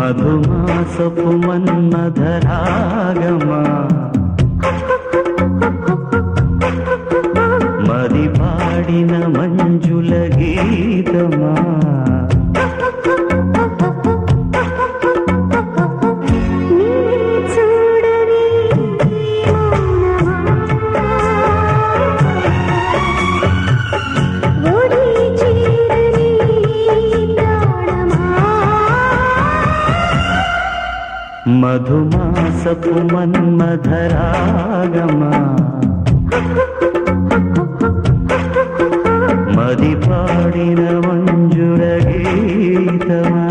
మధుమాసపు మన్మధరాగమా మది పాడిన మంజుల గీతమా నీ చూడని మౌనమా ఒడి చీరని ప్రాణమా మధుమాసపు మన్మధరాగమా మది పాడిన మంజుల గీతమా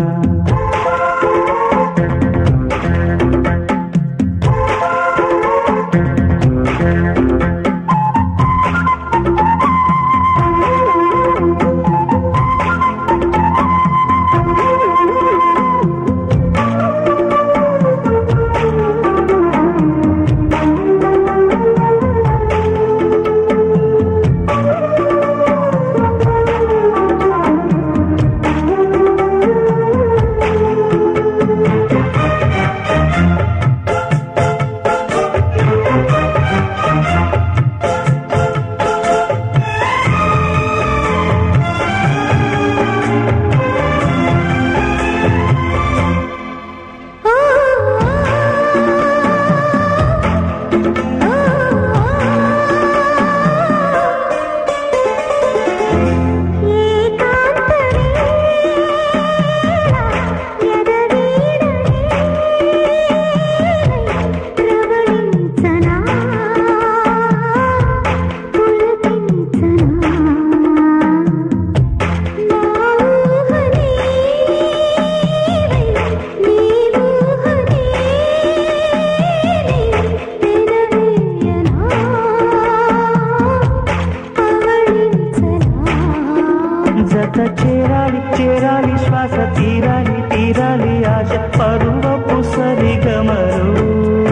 జత చేరాలి చేరాలి శ్వాస తీరాలి తీరాలి ఆశ పరువపు సరిగమరు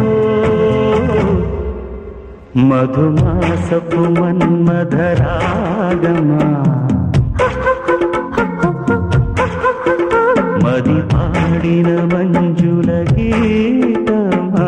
మధుమాసపు మన్మధరాగమా మది పాడిన మంజుల గీతమా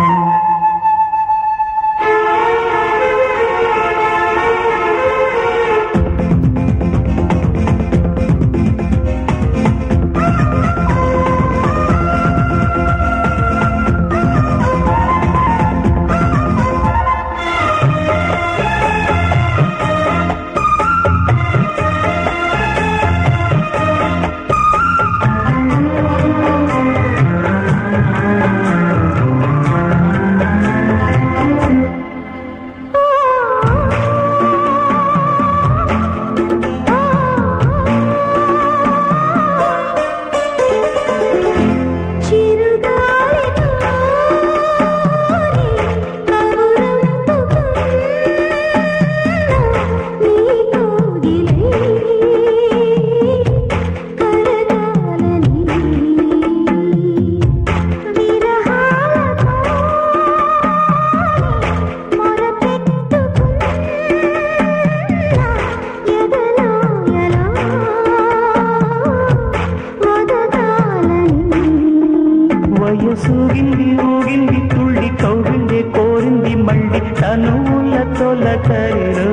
వయసూగింది ఊగింది తుళ్ళి కౌగింది కోరింది మళ్ళీ తనువుల తొలకరిలో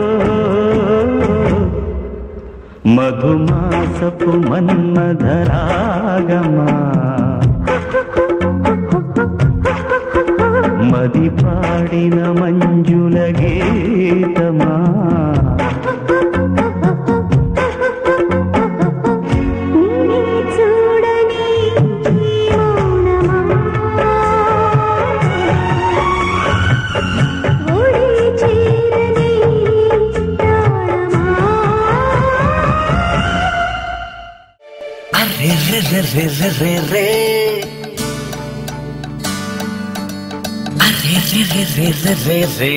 మధుమాసపు మన్మధరాగమా మది పాడిన మంజుల గీతమా చూడని మౌనమా ఒడి చీరని ప్రాణమా అరే రే రే రే రే రే రే అరే రే రే రే రే రే రే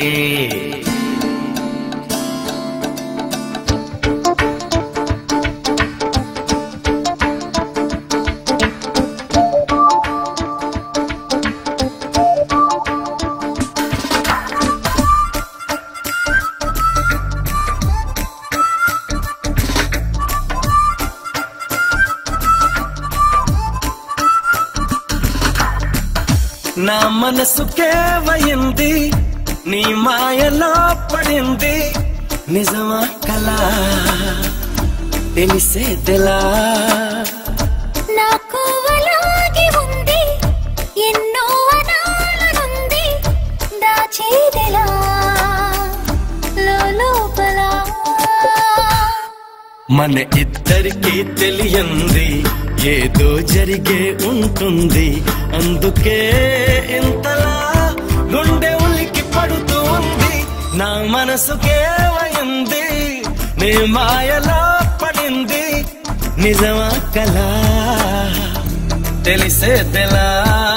నా మనసుకే వయింది నీ మాయలో పడింది నిజమా కలా తెలిసేదెలా నాకు అలాగే ఉంది ఎన్నో అనాలనుంది దాచేదెలా లోపల మన ఇద్దరికి తెలియంది ఏదో జరిగే ఉంటుంది అందుకే ఇంతలా గుండె ఉలికి పడుతూ ఉంది నా మనసుకే వయింది నీ మాయలో పడింది నిజమా కలా తెలిసేదెలా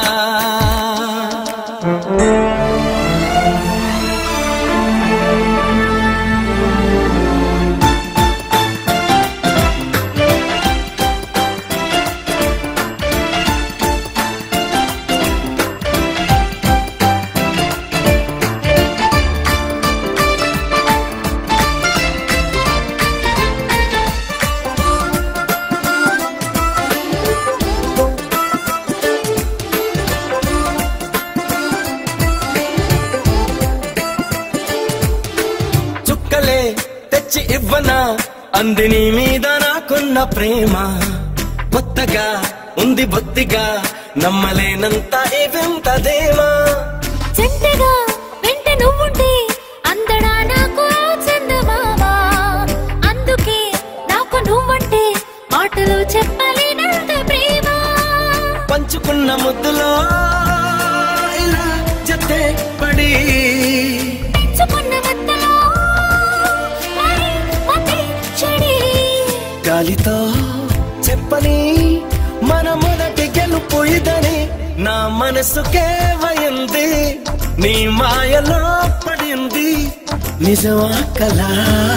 చుక్కలే తెచ్చి ఇవ్వనా అందిని మీద నాకున్న ప్రేమ కొత్తగా ఉంది బొత్తిగా నమ్మలేనంత ఈ వింతదేమా జంటగా వెంట నువ్వుంటే అందడా నాకు చందమామా అందుకే నాకు నువ్వంటే మాటలు చెప్పలేనంత ప్రేమ పంచుకున్న ముద్దులో ఇలా జతే పడి పెంచుకున్న మత్తలో మరి మతి చెడి గాలితో చెప్పని మన మొదటి గెలుపు ఇదని నా మనసుకే వయింది నీ మాయలో పడింది నిజమా కలా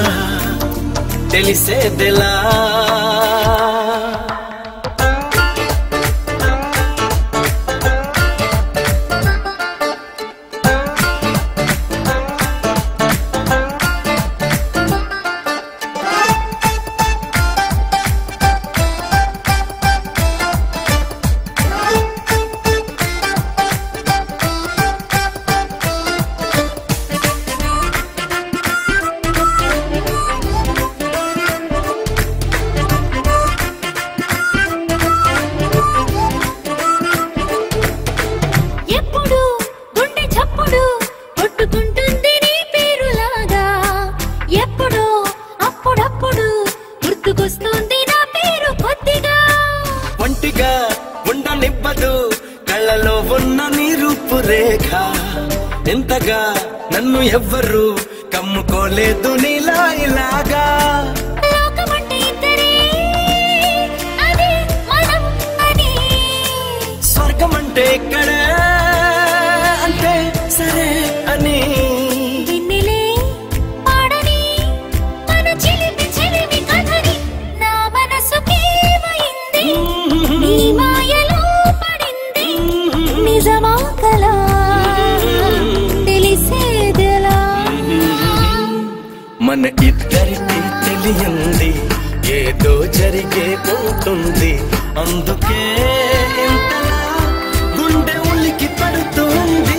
తెలిసేదెలా ఎప్పుడు గుండె చప్పుడు కొట్టుకుంటుంది నీ పేరులాగా ఎప్పుడు అప్పుడప్పుడు గుర్తుకొస్తుంది నా పేరు కొద్దిగా ఒంటిగా ఉండనివ్వదు కళ్ళలో ఉన్న నీ రూపురేఖ ఎంతగా నన్ను ఎవ్వరు కమ్ముకోలేదు నీలా ఇలాగా లోకమంటే ఇద్దరే అది మనం అని స్వర్గం అంటే ఇక్కడే అంటే సరే అని వెన్నెలే పాడని మన చిలిపి చిలిపి కథని నా మనసుకేమైంది నీ మాయలో పడింది నిజమా కలా తెలిసేదెలా మన ఇద్దరికి తెలియంది ఏదో జరిగే ఉంటుంది అందుకే ఇంతలా గుండె ఉలికి పడుతుంది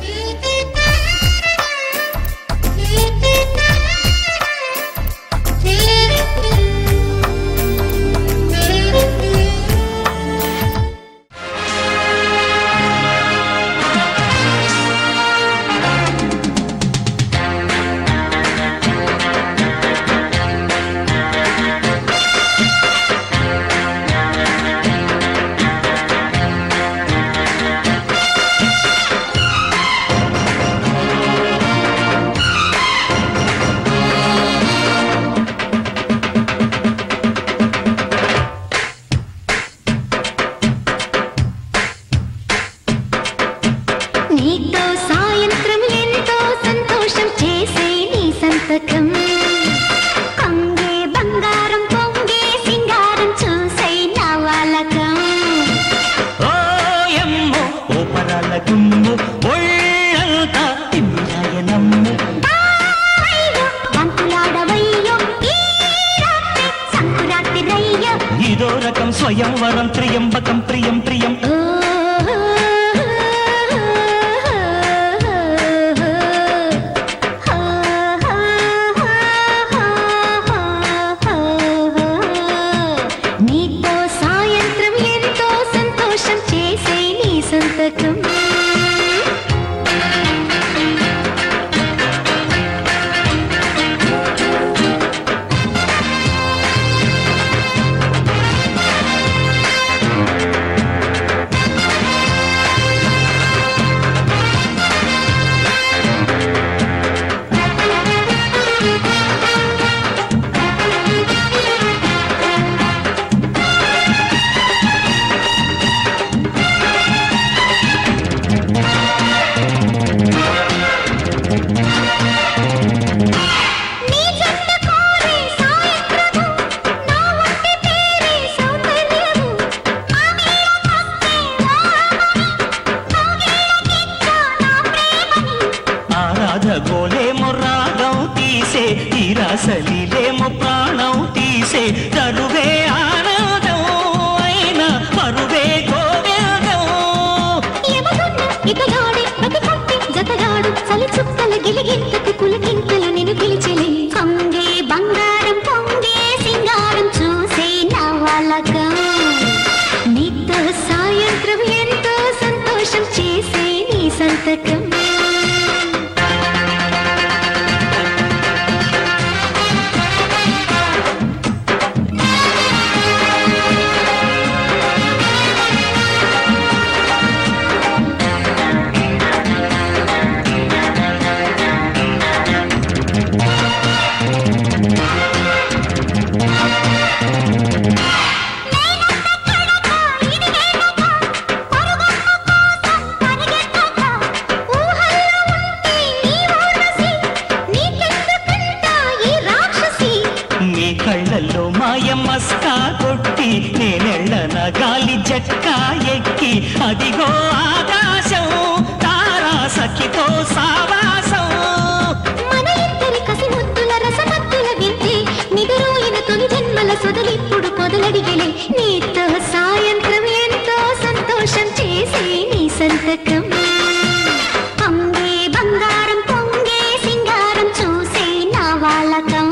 నీతో సాయంత్రం ఎంతో సంతోషం చేసే నీ సంతకం కొంగే బంగారం పొంగే సింగారం చూసే నా వాలకం ఓయమ్మో ఓపరాల గుమ్ము ఒళ్ళంతా తిమ్మాయనమ్ము అయ్యో వంతులాడవయ్యో ఈ రాత్రి సంకురాత్రి రయ్యో ఇదో రకం స్వయంవరం త్రియంబకం ప్రియం ప్రియం ఓ ఎక్కి అదిగో ఆకాశం తారా సఖితో సావాసం మన ఇద్దరి కసి ముద్దుల రసమత్తుల వింటే నిదురోయిన తొలి జన్మల సొదలిప్పుడు మొదలడిగలే నీతో సాయంత్రం ఎంతో సంతోషం చేసే నీ సంతకం పొంగే బంగారం పొంగే సింగారం చూసే నా వాళ్ళకం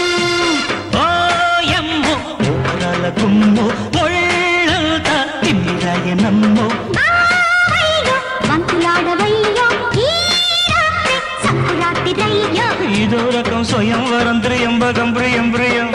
ఓయమ్మో ఓరాల కుమ్ము ఒళ్ళంత తిమ్మిరాయనమ్మో బావయ్యో, వంతులాడవయ్యో ఈ రాత్రి సంకురాత్రిరయ్యో ఇదో రకం స్వయంవరం త్రయంబకం ప్రియం ప్రియం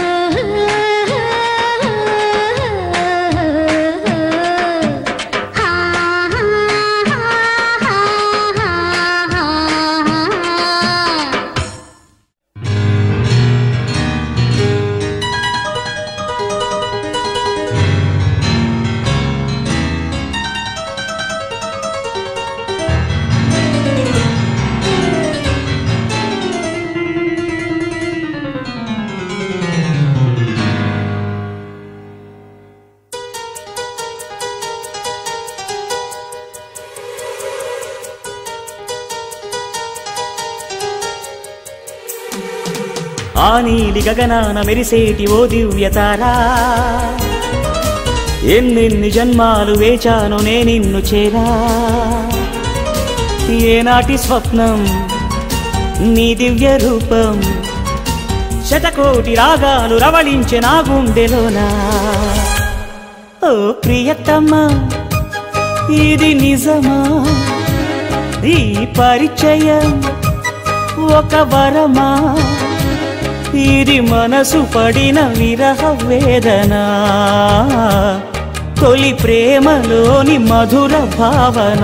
ఆ నీలి గగనాన మెరిసేటి ఓ దివ్యతారా ఎన్నెన్ని జన్మాలు వేచాను నే నిన్ను చేరా ఏనాటి స్వప్నం నీ దివ్య రూపం శతకోటి రాగాలు రవళించే నా గుండెలోనా ఓ ప్రియతమ్మ ఇది నిజమా ఈ పరిచయం ఒక వరమా ఇది మనసు పడిన విరహ వేదన తొలి ప్రేమలోని మధుర భావన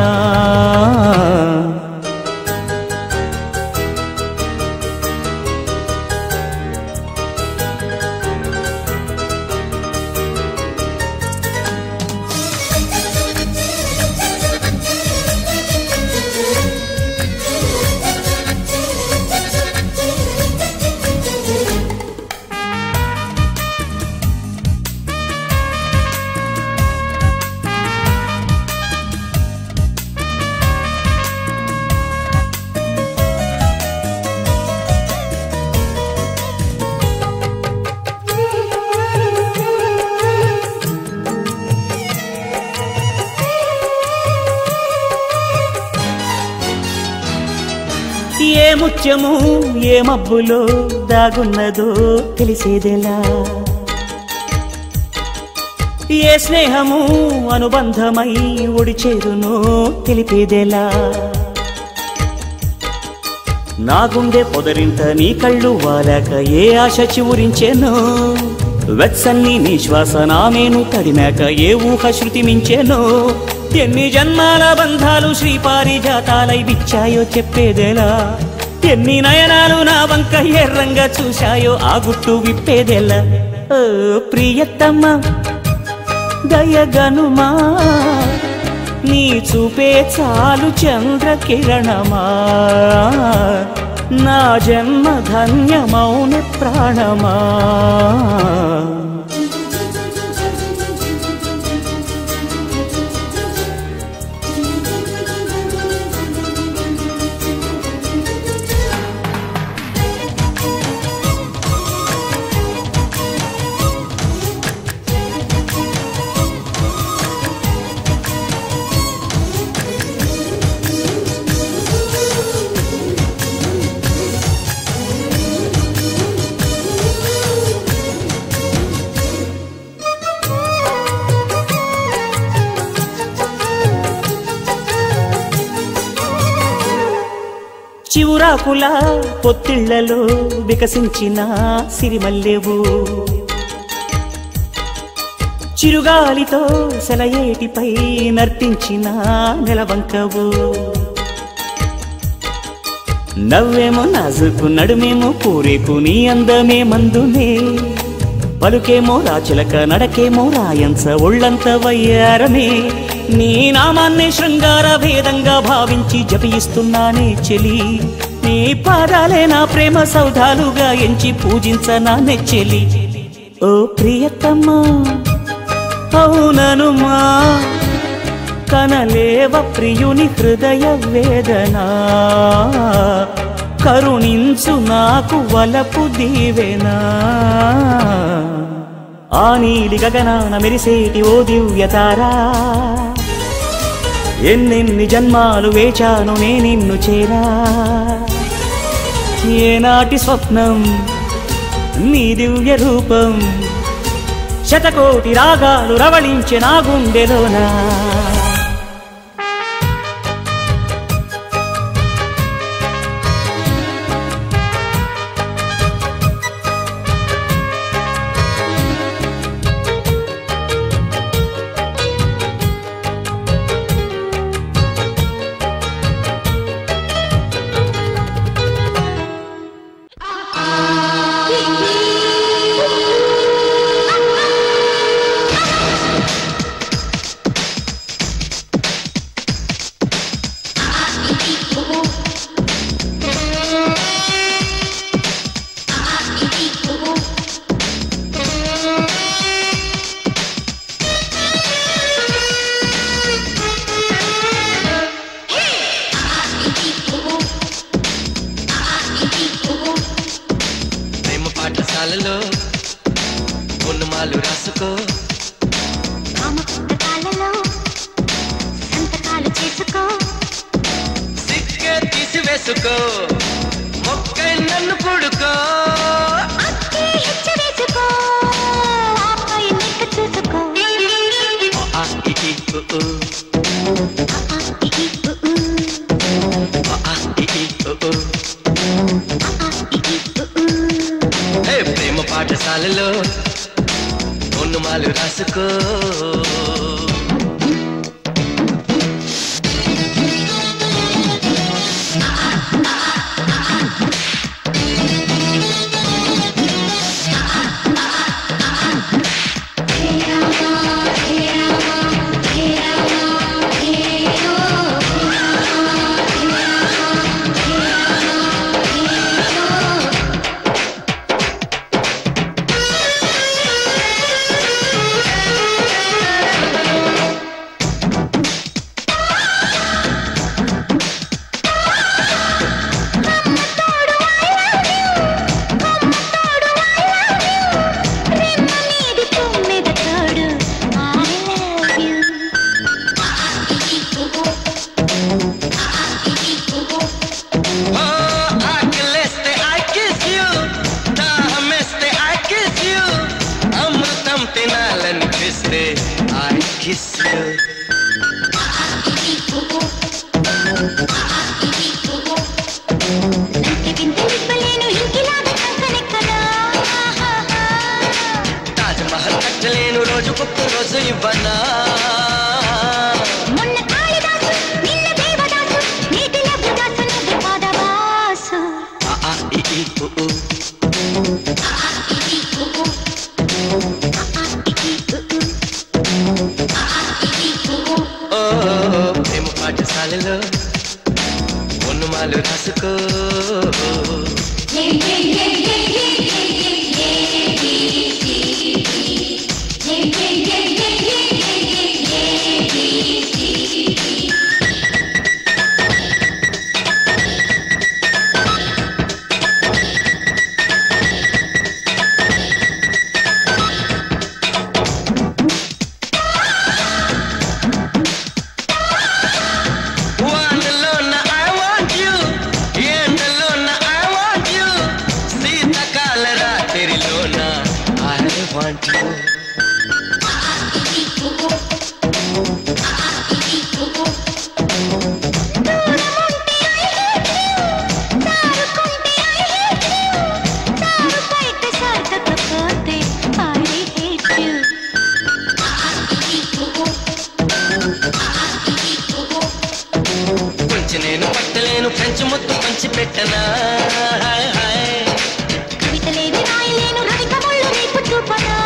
ఏ ముత్యము ఏ మబ్బులో దాగున్నదో తెలిసేదెలా ఏ స్నేహము అనుబంధమై ఒడిచేరునో తెలిపేదెలా నా గుండె పొదరింత నీ కళ్ళు వాలాక ఏ ఆశ చివురించెనో వెచ్చన్ని నీ శ్వాస నామేను తడిమాక ఏ ఊహ శృతి మించెనో ఎన్ని జన్మాల బంధాలు శ్రీపారిజాతాలై విచ్చాయో చెప్పేదెలా ఎన్ని నయనాలు నా వంక ఎర్రంగా చూశాయో ఆ గుట్టు విప్పేదెలా ఓ ప్రియతమ్మ దయగనుమా నీ చూపే చాలు చంద్ర కిరణమా నా జన్మ ధన్యమౌన ప్రాణమా చివురాకుల పొత్తిళ్లలో వికసించిన సిరిమల్లెవు చిరుగాలితో సెలయేటిపై నర్తించిన నెలవంకవు నవ్వేమో నాజుకు నడుమేమో పూరేకు నీ అందమే మందునే పలుకేమో రాచిలక నడకేమో రాయంచ ఒళ్ళంత వయ్యారమే నీ నామాన్నే శృంగార భేదంగా భావించి జపిస్తున్నానే చెలి నీ పాదాలే నా ప్రేమ సౌధాలుగా ఎంచి పూజించనా నెచ్చెలి ఓ ప్రియతమ్మా అవుననుమా కనలేవ ప్రియుని హృదయ వేదన కరుణించు నాకు వలపు దీవెనా ఆ నీలి గగనాన మెరిసేటి ఓ దివ్యతారా ఎన్నెన్ని జన్మాలు వేచాను నే నిన్ను చేరా ఏనాటి స్వప్నం నీ దివ్య రూపం శతకోటి రాగాలు రవళించే నా గుండెలోనా ప్రేమ పాఠశాలలో ఉన్నమాలు రాసుకో రామ పుస్తకాలలో సంతకాలు చేసుకో సిక్కే తీసివేసుకో మొక్కై నన్ను కొడుకో అక్కే హెచ్చ వేసుకో ఆపై నెక్క చూసుకో ఆ ఇ ఈ ఉ ఊ. ఆ, ఈ, ఈ, ఉ, ఊ. ఆ ఇ ఈ ఉ ఊ. ఆ, ఈ, ఈ, ఉ, ఊ. హే ప్రేమ పాఠశాలలో ఉన్నమాలు రాసుకో రెమ్మ మీది తుమ్మెద తోడు I love you. ఓ ఆకలేస్తే ఐ కిస్ యు దాహమేస్తే ఐ కిస్ యు అమృతం తినాలనిపిస్తే ఐ కిస్ యు లంకె వింతలివ్వలేను ఇంకిలాగా కంకణెక్కనా తాజ్ మహల్ కట్టలేను రోజుకొక్క రోజు ఇవ్వనా మొన్న కాళిదాసు నిన్న దేవదాసు నేటి లభ్యదాసు నువ్వు పాదవాసు ఆ ఆ ఇ ఈ ఉ ఊ. ఓ ప్రేమ పాఠశాలలో ఉన్నమాలు రాసుకో వానలోన I want you, ఎండలోన I want you, శీతకాల రాత్రిలోన I want you. సారుపైతే సార్థకపోతే I hate you. కొంచెం నేను పట్టలేను ఫ్రెంచ్ ముత్తు పంచి పెట్టనా హాయ్ హాయ్ కవితలేవి రాయలేను రవిక ముళ్ళు రేపు చూపనా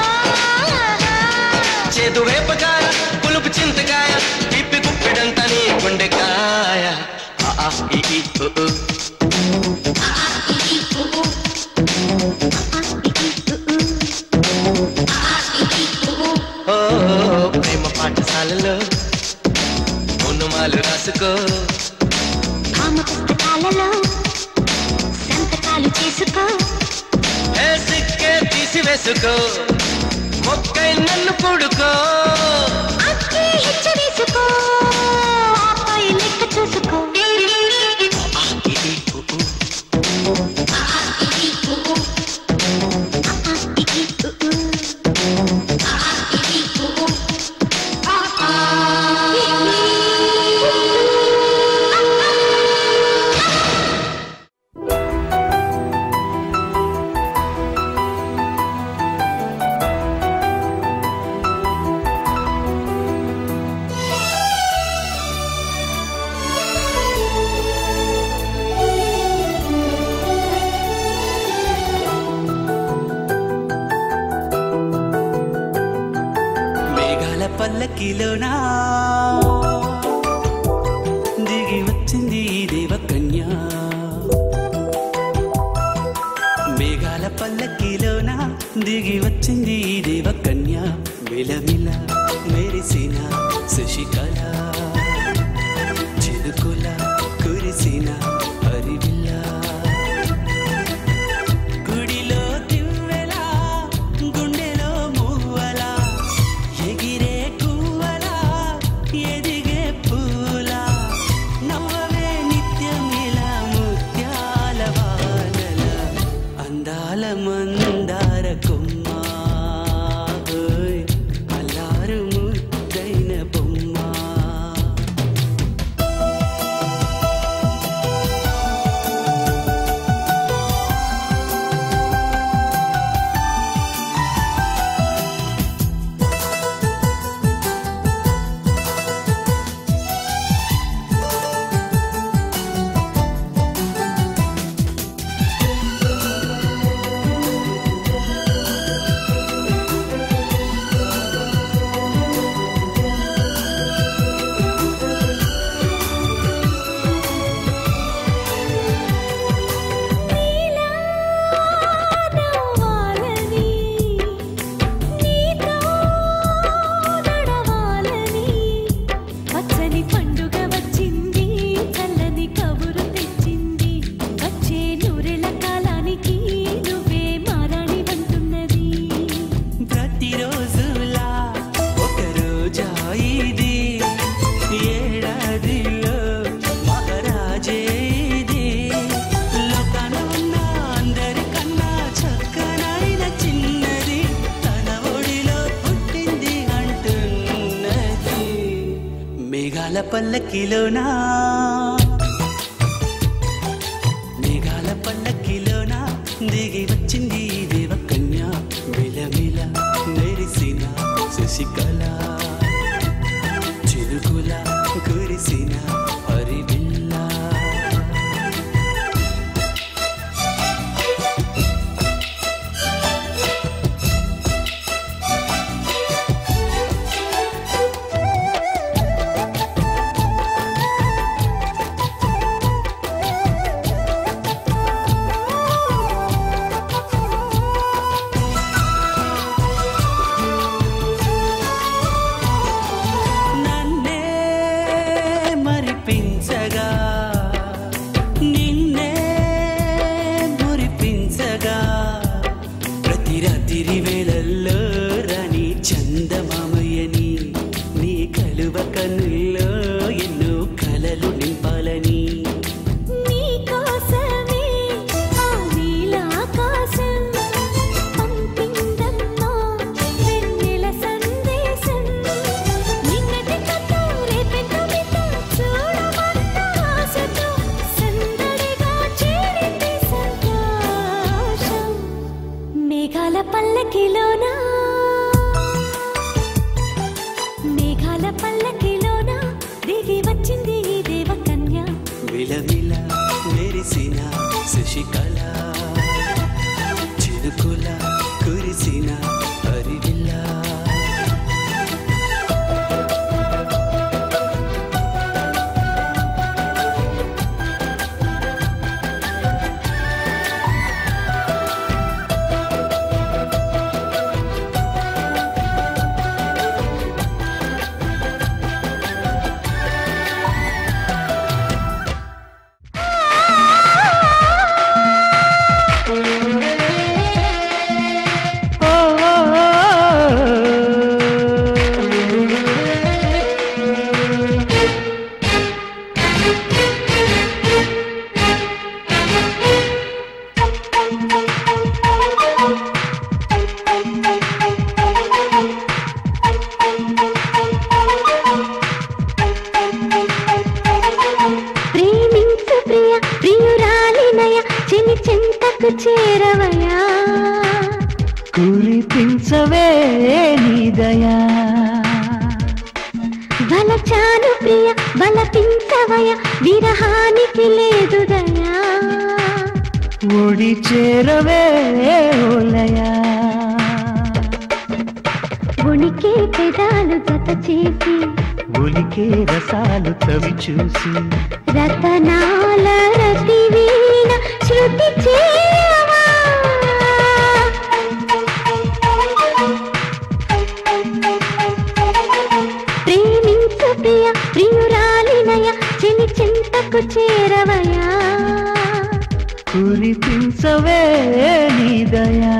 చేదు వేపకాయ పులుపు చింతకాయ పిప్పి గుప్పెడంతా నీ గుండెకాయ ఆ ఆ ఇ ఈ ఉ ఊ. ఓ నామాలు రాసుకో భామ పుస్తకాలలో సంతకాలు చేసుకో ఏ సిక్కే తీసివేసుకో మొక్కై నన్ను పుడుకో అక్కి హెచ్చు వేసుకో ఆపై లెక్క చూసుకో ఆ, ఇది, ఊ, ఊ. మేఘాల పల్లకిలోనా దిగి వచ్చింది ఈ దేవకన్య మేఘాల పల్లకిలోనా దిగి వచ్చింది ఈ దేవకన్య విలవిల మెరిసిన శశికళ చిరుకుల కురిసిన హరివిల్ల గుడిలో దివ్వెలా గుండెలో మువ్వలా ఎగిరే కువ్వలా ఎదిగే పూలా నవ్వవే నిత్యమిలా ముత్యాల వానల అందాల మందార కొమ్మ ఓయ్, అల్లారు ముద్దైన బొమ్మ నవ్వాలని నీతో నడవాలని పచ్చని పండుగ వచ్చింది చల్లని కబురు తెచ్చింది వచ్చే నూరెల కాలానికి నువ్వే మారాణి అంటున్నది ప్రతిరోజులా ఒక రోజా ఇది ఏడాదిలో మహారాజే ఇది లోకాన ఉన్న అందరికన్నా చక్కనైన చిన్నది తన ఒడిలో పుట్టింది అంటున్నది మేఘాల పల్లకిలోనా మేఘాల పల్లకిలోనా దిగి వచ్చింది ఈ దేవకన్య విలవిల మెరిసిన శశికళ చిరుకుల కురిసిన హరివిల్ల నన్నే మరిపించగా నిన్నే మురిపించగా ప్రతి రాత్రి వేళల్లో రాణి చందమామయ్యని నీ కలువ కన్నుల్లో ఎన్నో కలలు నింపాలని నీ కోసమే ఆ నీలాకాశం పంపిందమ్మా వెన్నెల సందేశం నిన్నటి కథ రేపెంతో మితో చూడమన్న ఆశతో సందడిగా చేరింది సంతోషం మేఘాల పల్లకిలోనా మేఘాల పల్లకిలోనా దిగి వచ్చింది ఈ దేవకన్య విలవిల మెరిసిన శశికళ చిరుకుల కురిసిన హరివిల్ల చెంతకు చేరవయా కురిపించవే నీదయా వలచాను ప్రియ బలపించవయ విరహానికి లేదు దయా ఒడి చేరవే ఓలయా ఉనికి పెదాలు జత చేసి ఉలికే రసాలు తవి చూసి రతనాల రతి వీణ శృతి చేయవా ప్రేమించు ప్రియ ప్రియురాలినయ చెలి చింతకు చేరవయా కురిపించవే నీదయా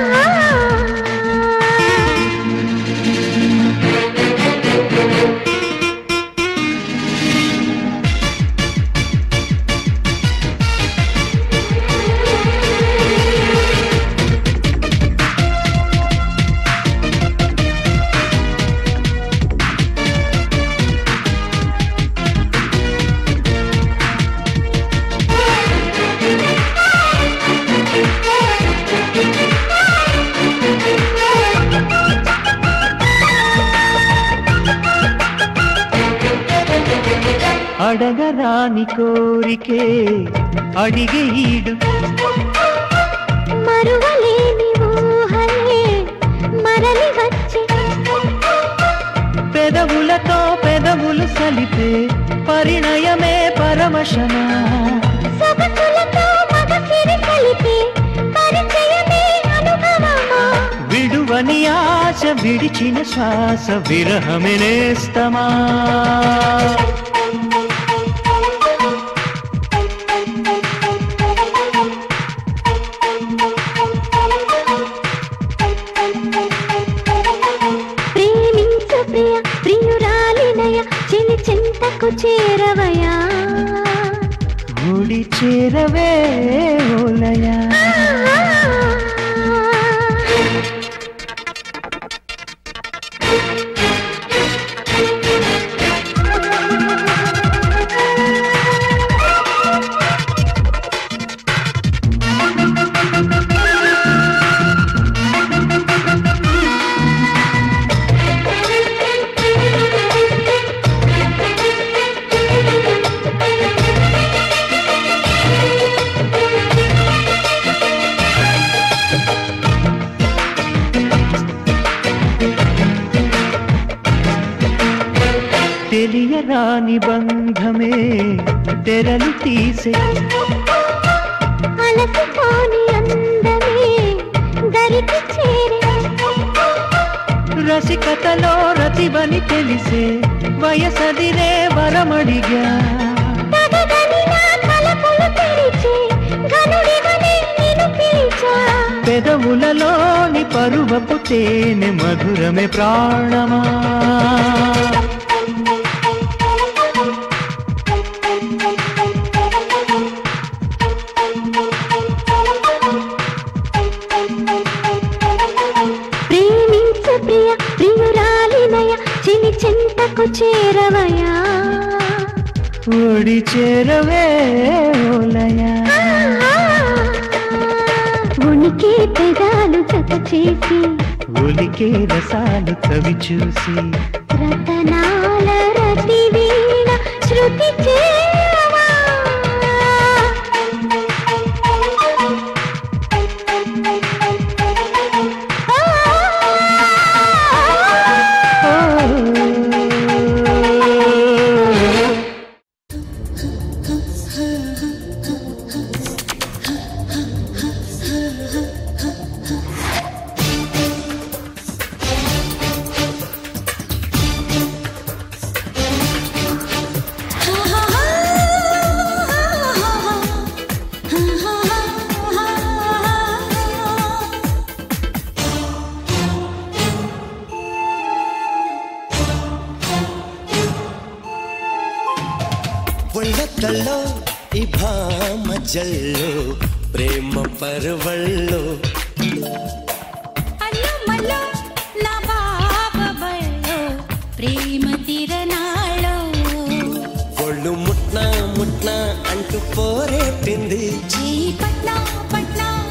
అడగరాని కోరికే అడిగే ఈడు మరువలేని ఊహలే మరలి వచ్చే పెదవులతో పెదవులు సలిపే పరిణయమే పరమశమా సొగసులతో మగసిరి కలిపే పరిచయమే అనుభవమా విడువని ఆశ విడిచిన శ్వాస విరహమినేస్తమా ప్రేమించు ప్రియ ప్రియురాలినయ చెలి చింతకు చేరవయా గుడి చేరవే ఓలయా తెలియరాని బంధమే తెరలు తీసే అలసిపోని అందమే దరికి చేరే రసికతలో రతివని తెలిసే వయసదిరే వరమడిగా తగదని నా తలపులు తెరిచి ఘనుడివని నిన్ను పిలిచా పెదవులలోని పరువపు తేనె మధురమే ప్రాణమా ప్రేమించు ప్రియ ప్రియురాలినయ చిని చింతకు చేరవయా ఒడి చేరవే ఓలయా ఉనికి పెదాలు జత చేసి ఒలికే రసాలు కవి చూసి రతనాల రతి వీణ శృతి చేరవా ఒళ్ళకల్లో ఈ భామ జల్లో ప్రేమ పర్వళ్ళు అల్లు మల్లు నా బాబ బళ్ళు ప్రేమ తిరనాళ్ళు ఒళ్ళు ముట్న ముట్న అంటూ పోరేటింది చేయి పట్న పట్న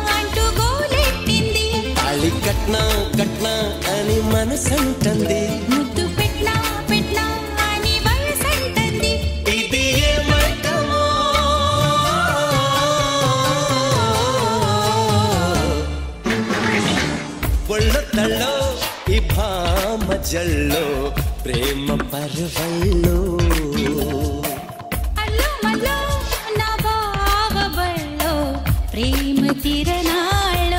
కట్నా కట్నా అని మనసంటుంది ముద్దు పెట్టినా పెట్టినా అని వయసంటుంది ఇది ఏమైటమో ఒళ్ళ తళ్ళో ఈ భామ జల్లో ప్రేమ పర్వల్లో అల్లు మల్లు నా బావ బళ్ళో ప్రేమ తిరనాళ్ళో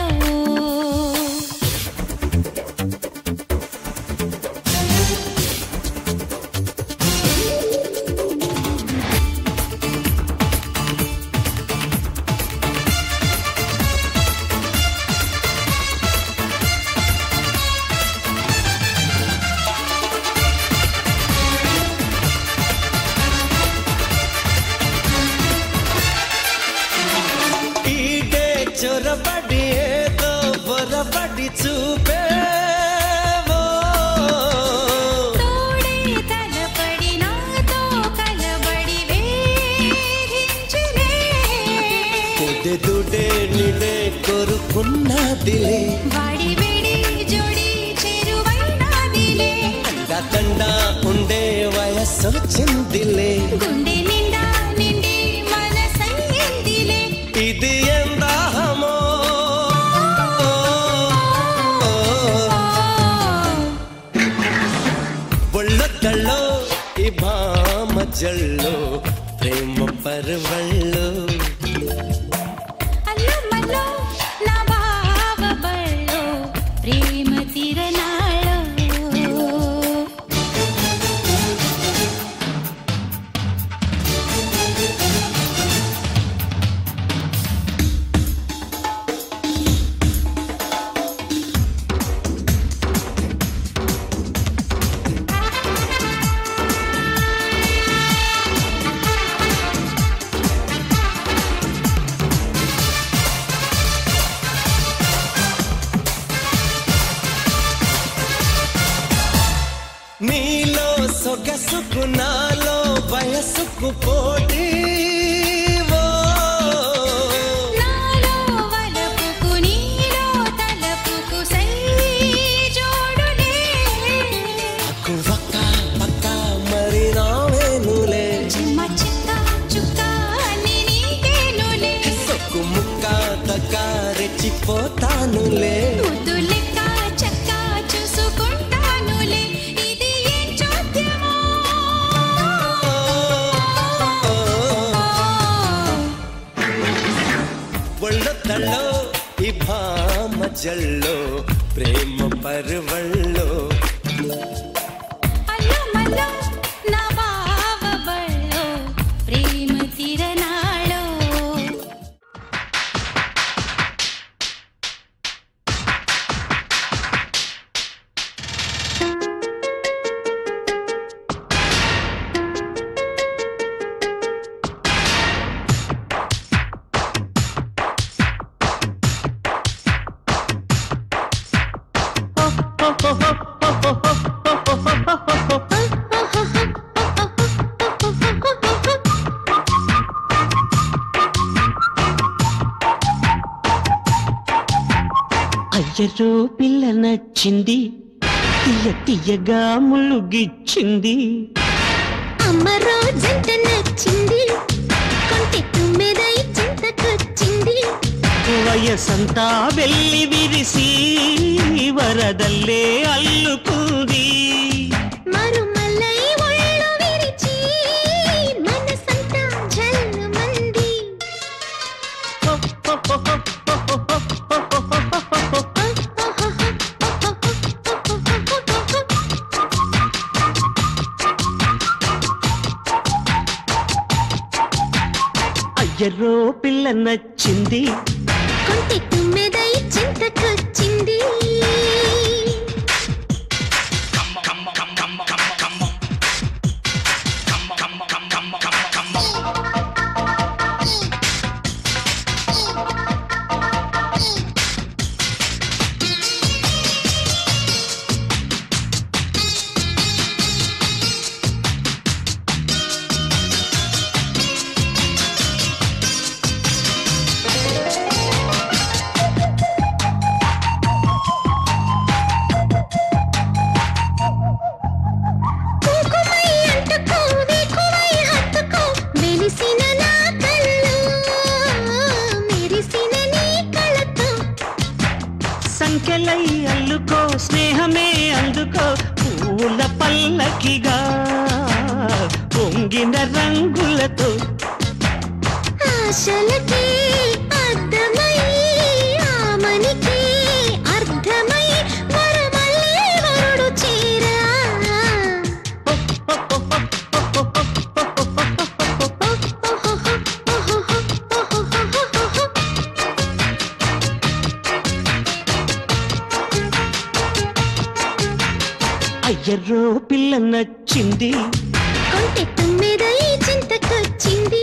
ఈడే చొరబడి ఏదో బొరబడి చూపేవో తోడే తలపడి నాతో కలబడి వేధించులే కొడె దుడే నిడే కొరుకున్నదిలే వాడి వేడి జోడి చెరువైనాదిలే దండా ఉండే వయసొచ్చిందిలే గుండె నిండా నిండి మనసయ్యిందిలే ఇది ఎందాహమో ఒళ్ళొద్దళ్ళో ఈ భామ జల్లో ప్రేమ పర్వల్లో అల్లు మల్లు నా బావ బళ్ళో ప్రేమ తిరనాళ్ళో నీలో సొగసుకు నాలో వయసుకు పోటీ నాలో వలపుకు నీలో తలపుకు సై జోడులే పక్క పక్క మరి నావేనులే చిమ్మ చిక్క చుక్క అన్ని నీకేనులే సొక్కు ముక్క తక్క రెచ్చిపోతానులే ముద్దు లెక్క చక్క చూసుకుంటానులే ఇది ఏం చోద్యమో ఒళ్ళ తళ్ళో ఈ భామ జల్లో ప్రేమ పర్వల్లో అల్లు మల్లు నా బావ బళ్ళో ప్రేమ తిరనాళ్ళో అయ్యరో పిల్ల నచ్చింది తీయ తీయగా ములుగిచ్చింది అమ్మ రోజంట నచ్చింది కొంటె తుమ్మెదై చింతకొచ్చింది వయసంతా వెళ్ళి విరిసి వరదల్లే అల్లుకుంది మరుమల్లై ఒళ్ళు విరిచి మనసంతా జల్లుమంది అయ్యరో పిల్ల నచ్చింది కొంటె తుమ్మెదై చింతకొచ్చింది స్నేహమే అందుకో పూల పల్లకిగా పొంగిన రంగులతో ఆశలకి అర్థమై ఆమనికి అర్థమై వరమల్లే వరుడు చేరా అయ్యర్రో పిల్ల నచ్చింది కొంటె తుమ్మెద ఈ చింతకొచ్చింది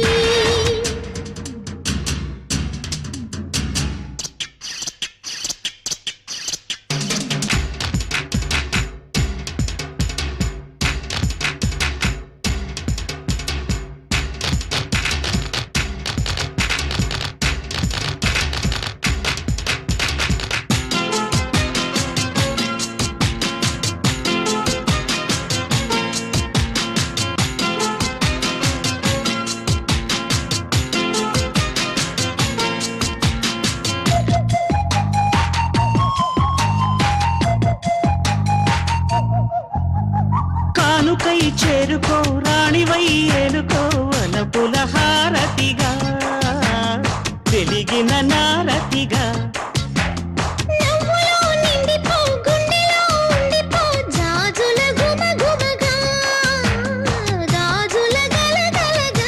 కానుకై చేరుకో రాణివై ఏలుకో వనపుల హారతిగా వెలిగిన నారతిగా నవ్వులో నిండిపో గుండెలో ఉండిపో జాజుల గుమ గుమగా గాజుల గలగలగా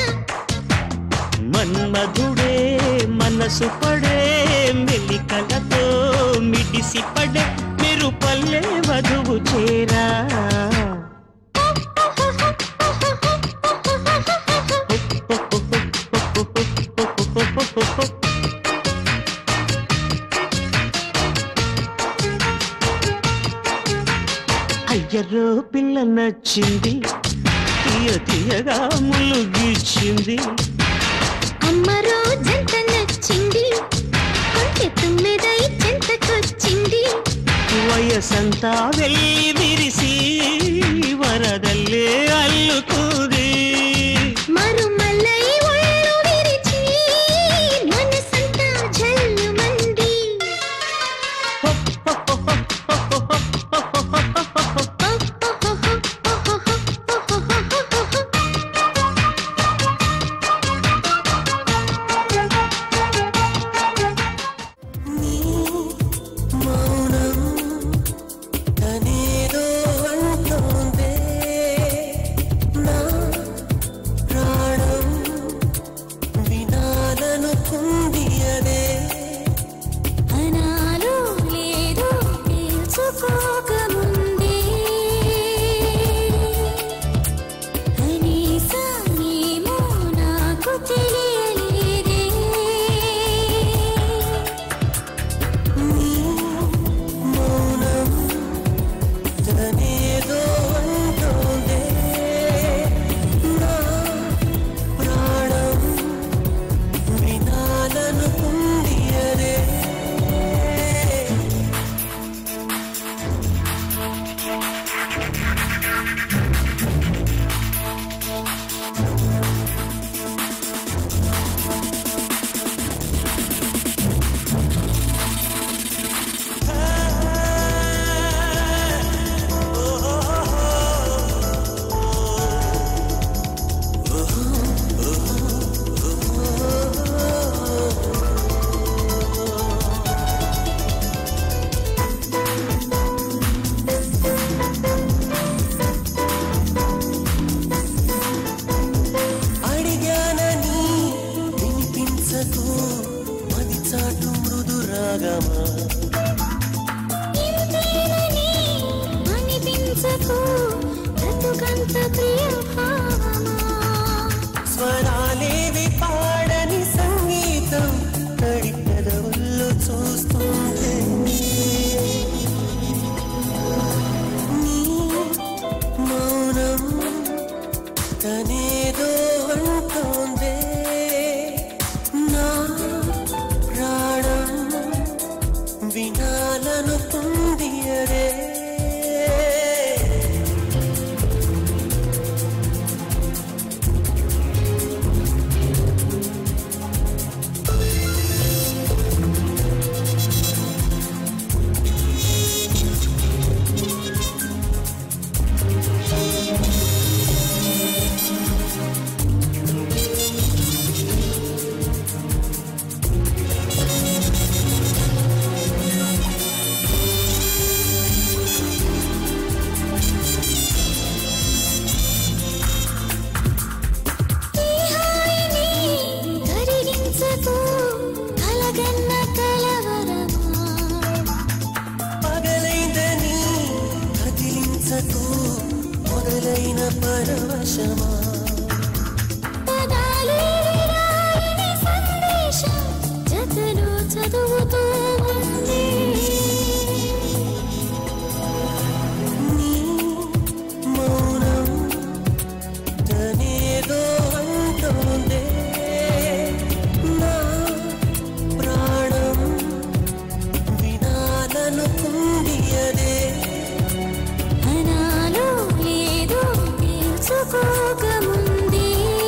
మన్మధుడే మనసు పడే మెలికలతో మిడిసి పడే మెరుపల్లె వధువు చేరా అయ్యరో పిల్ల నచ్చింది తీయ తీయగా ములుగిచ్చింది అమ్మ రోజంత నచ్చింది కొంటె తుమ్మెదై చెంతకొచ్చింది వయసంతా వెళ్ళి విరిసి వరదల్లే అల్లుకుంది మరుమల్లై ఒళ్ళు విరిచి మనసంతా జల్లుమంది మౌనం తనేదో అంటోందే నా ప్రాణం వినాలనుకుంది అదే అనాలో లేదో తెలుసుకోకముందే కనీసమేమో నాకు తెలియలేదే మౌనం తనేదో అంటోందే నా ప్రాణం వినాలనుకుంది అదే అడిగానని వినిపించకు మది చాటు మృదు రాగమా ఇంతేనని అనిపించకు బ్రతుకంత ప్రియ భావమా స్వరాలేవి పాడని సంగీతం తడి పెదవుల్లో చూస్తుంటే నీ మౌనం తనేదో అంటోందే నా ప్రాణం వినాలనుకుంది అరే ఆకాశమా పదాలే రాయని సందేశం జతలో చదువుతూ ఉంది నీ మౌనం తనేదో అంటోందే నా ప్రాణం వినాలనుకుంది అదే అనాలో ఏదో తెలుసుకోకముందే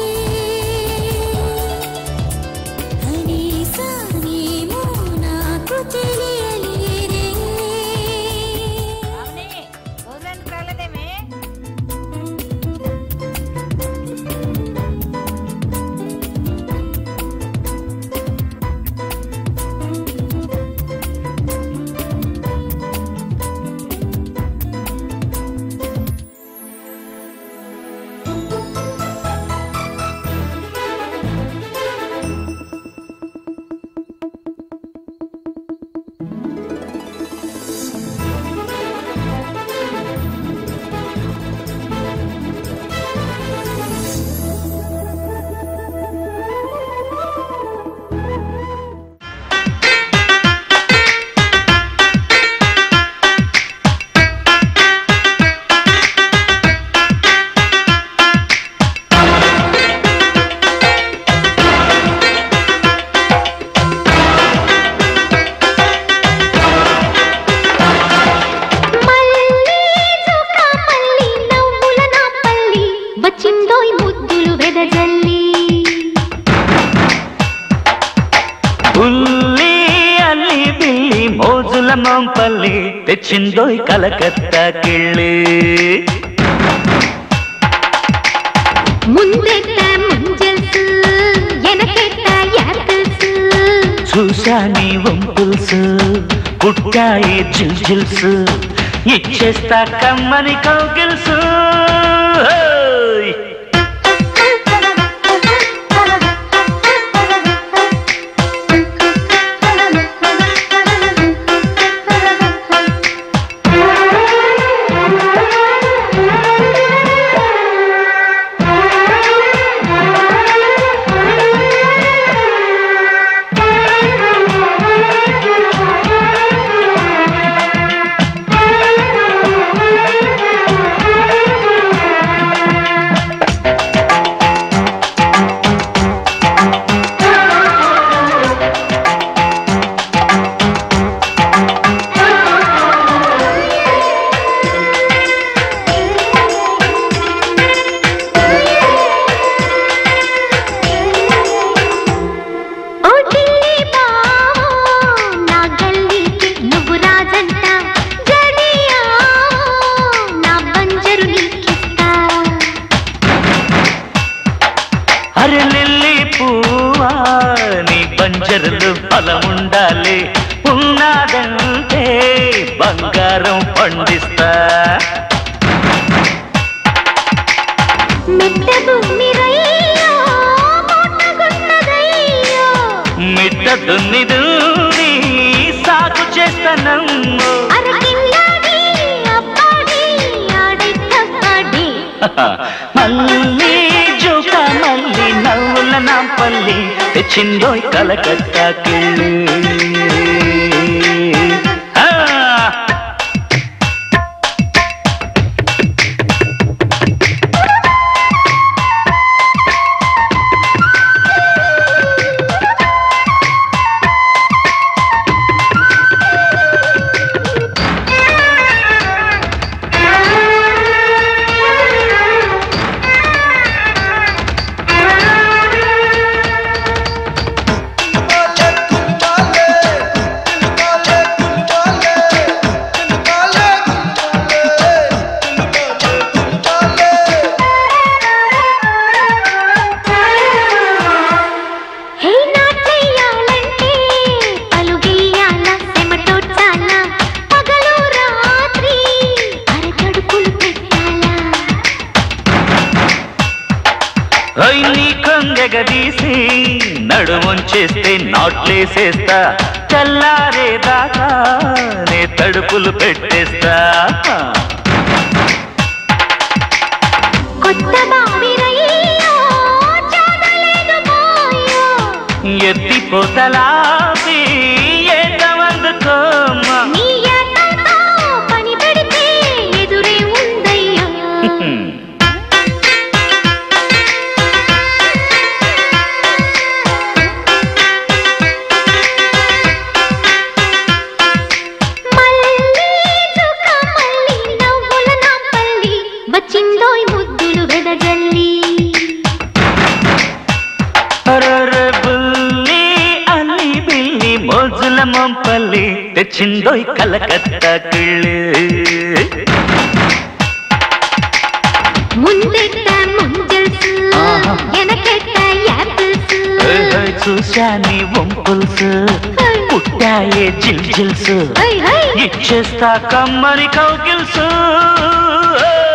కనీసానేమో నాకు తెలియలేదే వచ్చిందోయ్ ముద్దులు వెదజల్లి ఉల్లి అల్లి బిల్లి మోజుల మంపల్లి తెచ్చిందోయ్ కలకత్తా కిళ్ళి ముందెట్ట ముంజల్స్ ఎనకెట్ట యాపిల్స్ చూసా నీ వంపుల్స్ పుట్టాయి జిల్ జిల్స్ ఇచ్చేస్తా కమ్మని కౌగిల్స్ హోయ్! ఓ ఢిల్లీ బావో నా గల్లీకి నువ్వు రాజంట జడియా నా బంజరు నీకిస్తా అరే లిల్లీ పువ్వా నీ పంజరులు బలముండాలి ఉన్నాదంటే బంగారం పండిస్తా మెట్ట భూమి రయ్యో మోటగున్నదయ్యో మిట్ట దున్ని దున్ని సాగు చేస్తానమ్మో అరకిల్లాడి అబ్బాడి ఆడైతపాడి మళ్ళీ జోక మళ్ళీ నవ్వుల నా పల్లి తెచ్చిందోయ్ కలకత్తా కిళ్ళి ఆ హే నా చెయ్యాలంటే పలుగియాల సెమటో చాలా పగలు రాత్రి అరగడుపులు పెట్టాలా ఐ నీ కొంగెగదీసి నడుముంచేస్తే నాట్లేసేస్తా తెల్లారేదాకా నే తడుపులు పెట్టేస్తా కొత్త బావిరయ్యో చాదలేదు మాయో ఎత్తి పొతలాపి ఏటవందుకోమా నీ ఏటతో పని పెడితే ఎదురే ఉందయ్యా మళ్ళీ చుక్క మళ్ళీ నవ్వుల నా పల్లి వచ్చిందోయ్ ముద్దులు వెదజల్లి అరరే బుల్లి అల్లి బిల్లి మోజుల మొంపల్లి తెచ్చిందోయ్ కలకత్తా కిళ్ళి ముందెట్ట ముంజల్స్ వెనకెట్ట యాపిల్స్ చూశా నీ వంపుల్స్ పుట్టాయే జిల్ జిల్స్ హై హై ఇచ్చేస్తా కమ్మని కౌకిల్స్